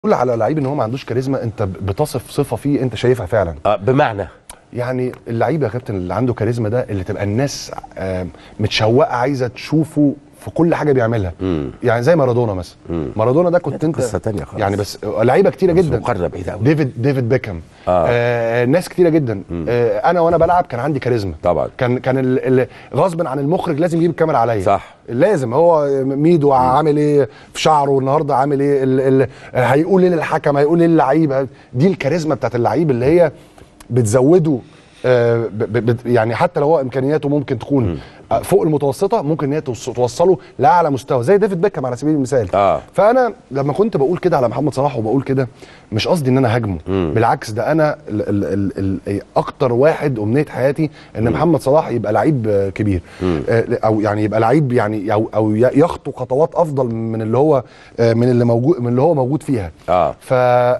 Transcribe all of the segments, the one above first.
تقول على لعيب ان هو ما عندوش كاريزما انت بتصف صفه فيه انت شايفها فعلا آه بمعنى يعني اللعيب يا كابتن اللي عنده كاريزما ده اللي تبقى الناس آه، متشوقه عايزه تشوفه في كل حاجه بيعملها مم. يعني زي مارادونا مثلا مم. مارادونا ده كنت دي انت قصة تانية خالص. يعني بس لعيبه كتيره بس جدا مقارنة بعيدة أوي. ديفيد ديفيد بيكهام آه. آه ناس كتيره جدا آه انا وانا بلعب كان عندي كاريزما طبعا. كان كان ال- ال- غصب عن المخرج لازم يجيب الكاميرا عليا صح. لازم هو ميدو عامل ايه في شعره النهارده عامل ايه ال ال هيقول ايه للحكم هيقول ايه للعيب دي الكاريزما بتاعت اللعيب اللي هي بتزوده آه، ب- ب- يعني حتى لو هو امكانياته ممكن تكون آه، فوق المتوسطه ممكن ان هي توص- توصله لاعلى مستوى زي ديفيد بيكهام على سبيل المثال آه. فانا لما كنت بقول كده على محمد صلاح وبقول كده مش قصدي ان انا هاجمه بالعكس ده انا ال ال ال ال اكتر واحد امنيه حياتي ان محمد صلاح يبقى لعيب آه، كبير آه، او يعني يبقى لعيب يعني او او ي- يخطو خطوات افضل من اللي هو آه، من اللي موجود من اللي هو موجود فيها آه. ف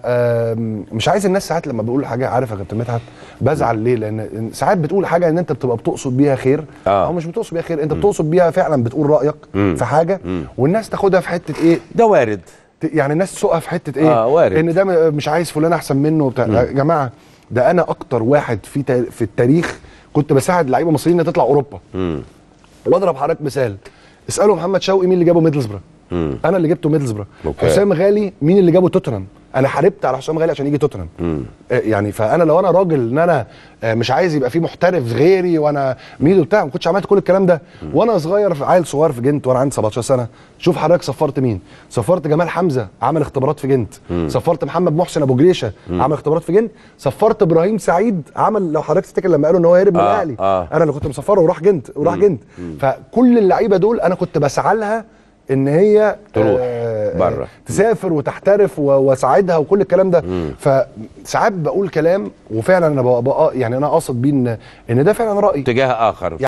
آم، مش عايز الناس ساعات لما بقول حاجه عارف يا كابتن مدحت بزعل ليه لان ساعات بتقول حاجه ان انت بتبقى بتقصد بيها خير آه. او مش بتقصد بيها خير انت بتقصد بيها فعلا بتقول رايك مم. في حاجه والناس تاخدها في حته ايه ده وارد ت- يعني الناس تسوقها في حته ايه آه، وارد. ان ده م- مش عايز فلان احسن منه وبتاع يا جماعه ده انا اكتر واحد في تا- في التاريخ كنت بساعد لعيبه مصريين انها تطلع اوروبا مم. واضرب حضرتك مثال اسالوا محمد شوقي مين اللي جابه ميدلسبرا مم. انا اللي جبته ميدلسبرا أوكي. حسام غالي مين اللي جابه توتنهام انا حاربت على حسام غالي عشان يجي توتنهام مم. آه، يعني فانا لو انا راجل ان انا آه، مش عايز يبقى في محترف غيري وانا ميدو بتاع ما كنتش عملت كل الكلام ده وانا صغير في عيل صغير في جنت وانا عندي 17 سنه شوف حضرتك صفرت مين صفرت جمال حمزه عمل اختبارات في جنت صفرت محمد محسن ابو جريشه عمل اختبارات في جنت صفرت ابراهيم سعيد عمل لو حضرتك تفتكر لما قالوا ان هو هرب من آه، الاهلي آه. انا اللي كنت مصفره وراح جنت وراح جنت فكل اللعيبه دول انا كنت بسعى لها ان هي تروح آه، بره. تسافر وتحترف و- واساعدها وكل الكلام ده فساعات بقول كلام وفعلا انا بقى بقى يعني انا قاصد بيه ان ان ده فعلا رايي اتجاه آخر